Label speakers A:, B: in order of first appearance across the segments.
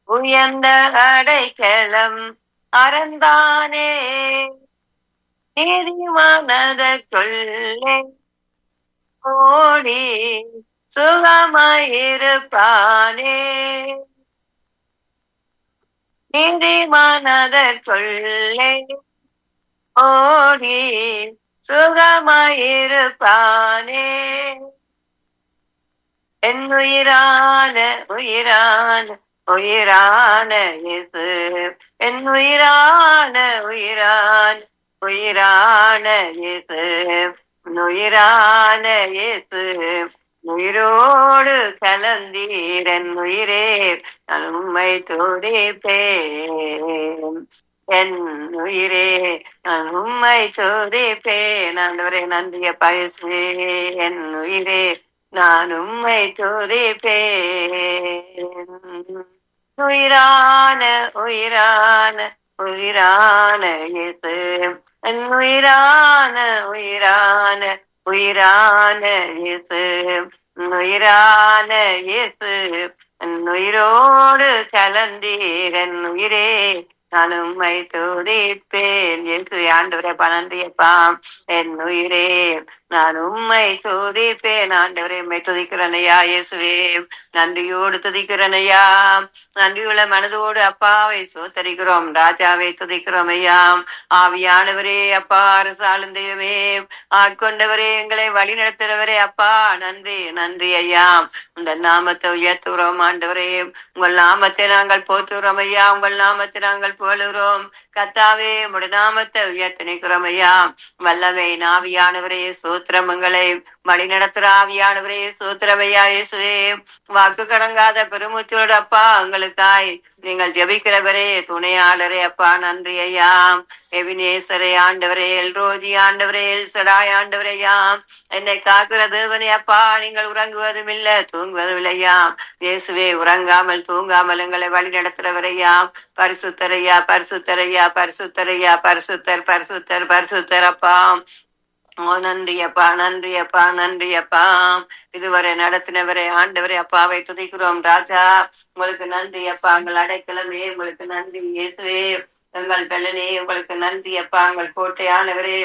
A: உயர்ந்த அடைக்கலம் அறந்தானே நீதிமானதற்குள்ளே ஓடி சுகமாயிருப்பானே நீதிமானதற்குள்ளே ஓடி சுகமாயிருப்பானே என் உயிரான உயிரான உயிரான இயேசு என் உயிரான உயிரான உயிரான இயேசு என் உயிரான இயேசு உயிரோடு கலந்தீரன் உயிரே நான் உம்மை துதிப்பேன் என் உயிரே நான் உம்மை துதிப்பேன் ஆண்டவரே நன்றிய பயசே என் உயிரே நான் உம்மை துதிப்பேன் உயிரான உயிரான உயிரான இயேசு என் உயிரான உயிரான உயிரான இயேசு உயிரான இயேசு என் உயிரோடு கலந்தீரன் உயிரே நான் உம்மை துதிப்பேன் இயேசு ஆண்டவரே பனந்தியப்பா என் உயிரே நான் உம்மை துதிப்பேன் ஆண்டவரே உம்மை துதிக்கிறனையா இயேசுவே நன்றியோடு துதிக்கிறனையா நன்றியுள்ள மனதோடு அப்பாவை சோத்தரிக்கிறோம் ராஜாவை துதிக்கிறோம் ஐயா ஆவியானவரே அப்பா அரசாளும் தெய்வமே ஆட்கொண்டவரே எங்களை வழி நடத்துறவரே அப்பா நன்றி நன்றி ஐயா இந்த நாமத்தை உயர்த்துகிறோம் ஆண்டவரே உங்கள் நாமத்தை நாங்கள் போத்துகிறோம் ஐயா உங்கள் நாமத்தை நாங்கள் புகழுகிறோம் கத்தாவே உடைய நாமத்தை உயர்த்தி நிற்கிறோம் ஐயா வல்லமை நாவியானவரே சூத்திரமங்களை வழி நடத்துற ஆவியானவரே சூத்திரமையா இயேசுவே வாக்கு கடங்காத பெருமூச்சோடு அப்பா உங்களுக்காய் நீங்கள் ஜெபிக்கிறவரே துணையாளரே அப்பா நன்றி ஐயா எவினேசரே ஆண்டவரே எல்ரோஜி ஆண்டவரே எல் சடாய் ஆண்டவரையா என்னை காக்கிற தேவனே அப்பா நீங்கள் உறங்குவதும் இல்ல தூங்குவதும் இல்லையா இயேசுவே உறங்காமல் தூங்காமல் எங்களை வழி நடத்துறவரையா பரிசுத்தரையா பரிசுத்தரையா பரிசுத்தரையா பரிசுத்தர் பரிசுத்தர் பரிசுத்தர் அப்பா ஓ நன்றி அப்பா நன்றி அப்பா நன்றி அப்பா இதுவரை நடத்தினவரை ஆண்டவரை அப்பாவை துதிக்கிறோம் ராஜா உங்களுக்கு நன்றி அப்பா உங்கள் அடைக்கலமே உங்களுக்கு நன்றி இயேசுவே எங்கள் பெண்ணனே உங்களுக்கு நன்றி அப்பா உங்கள் கோட்டையானவரே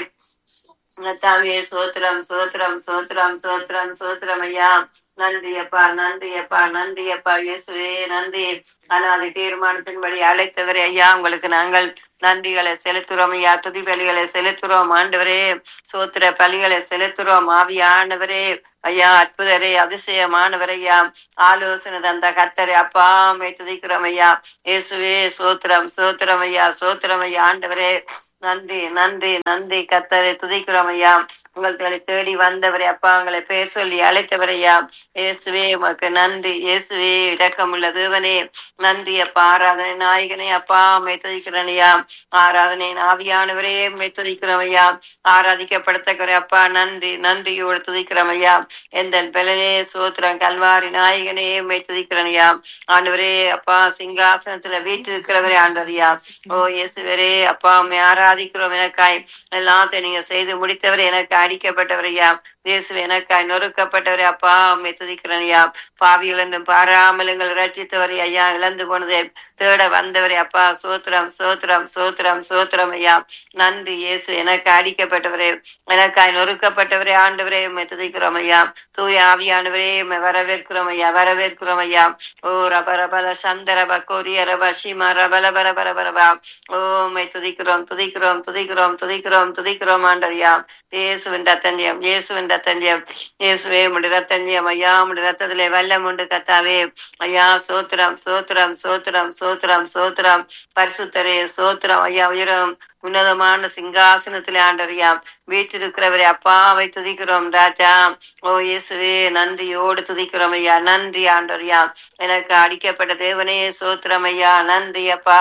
A: தாவே சோத்திரம் சோத்திரம் சோத்திரம் சோத்திரம் சோத்திரம் ஐயா நன்றி அப்பா நன்றி அப்பா நன்றி அப்பா இயேசுவே நன்றி அனாதை தீர்மானத்தின்படி அழைத்தவரே ஐயா உங்களுக்கு நாங்கள் நன்றிகளை செலுத்துறோம் ஐயா துதி பலிகளை செலுத்துறோம் ஆண்டவரே சோத்திர பலிகளை செலுத்துறோம் ஆவியானவரே ஐயா அற்புதரே அதிசயமானவர் ஐயா ஆலோசனை தந்த கத்தரே அப்பா மை துதிக்கிறோம் ஐயா இயேசுவே சோத்திரம் சோத்திரம் ஐயா சோத்திரம் ஐயா ஆண்டவரே நன்றி நன்றி நன்றி கத்தரை துதிக்கிறோம் ஐயா உங்களை தேடி வந்தவரே அப்பா உங்களை பேர் சொல்லி அழைத்தவரையா இயேசுவே உமக்கு நன்றி இயேசுவே இரக்கமுள்ள தேவனே நன்றி அப்பா ஆராதனை நாயகனே அப்பா மை துதிக்கிறனையா ஆராதனை ஆவியானவரே மை துதிக்கிறோம் ஐயா ஆராதிக்கப்படுத்தக்கிறே அப்பா நன்றி நன்றியோடு துதிக்கிறோம் ஐயா எந்த பலனே சோத்திரம் கல்வாரி நாயகனே மை துதிக்கிறனையா ஆண்டவரே அப்பா சிங்காசனத்துல வீட்டிருக்கிறவரே ஆண்டவரையா ஓ இயேசுவரே அப்பா உண்மை ஆராதிக்கிறோம் எனக்காய் எல்லாத்தையும் நீங்க செய்து முடித்தவர் எனக்கு அடிக்கப்பட்டவரையா இயேசு எனக்காய் நொறுக்கப்பட்டவரே அப்பா உண்மை துதிக்கிறனையா பாவிகள் என்றும் பாராமல் எங்கள் ரட்சித்தவரை ஐயா இழந்து போனதே தேட வந்தவரே அப்பா சோத்திரம் சோத்திரம் சோத்திரம் சோத்திரம் ஐயா நன்றி இயேசு எனக்கு அடிக்கப்பட்டவரே எனக்காய் நொறுக்கப்பட்டவரே ஆண்டவரே உண்மை துதிக்கிறோம் ஐயா தூய ஆவியானவரே உண்மை வரவேற்கிறோம் ஐயா வரவேற்கிறோம் ஐயா ஓ ரப ரபல சந்தரப கோரிய ரப ஷிமா ரபல பர பர பரபா ஓ உண்மை துதிக்கிறோம் துதிக்கிறோம் துதிக்கிறோம் துதிக்கிறோம் துதிக்கிறோம் ஆண்டரியா இயேசுவின் ரத்தன்யம் இயேசுவின் ரத்தன்யம் இயேசுவே முடி ரத்தன்யம் ஐயா முடி ரத்தத்திலே வல்லம் உண்டு கத்தாவே ஐயா சோத்திரம் சோத்திரம் சோத்திரம் சோத்திரம் சோத்திரம் பரிசுத்தரே சோத்திரம் ஐயா உயரம் உன்னதமான சிங்காசனத்திலே ஆண்டறியாம் வீட்டிருக்கிறவரை அப்பாவை துதிக்கிறோம் ராஜா ஓ இயேசுவே நன்றியோடு துதிக்கிறோம் ஐயா நன்றி ஆண்டறியா எனக்கு அடிக்கப்பட்ட தேவனே சோத்திரம் ஐயா நன்றி அப்பா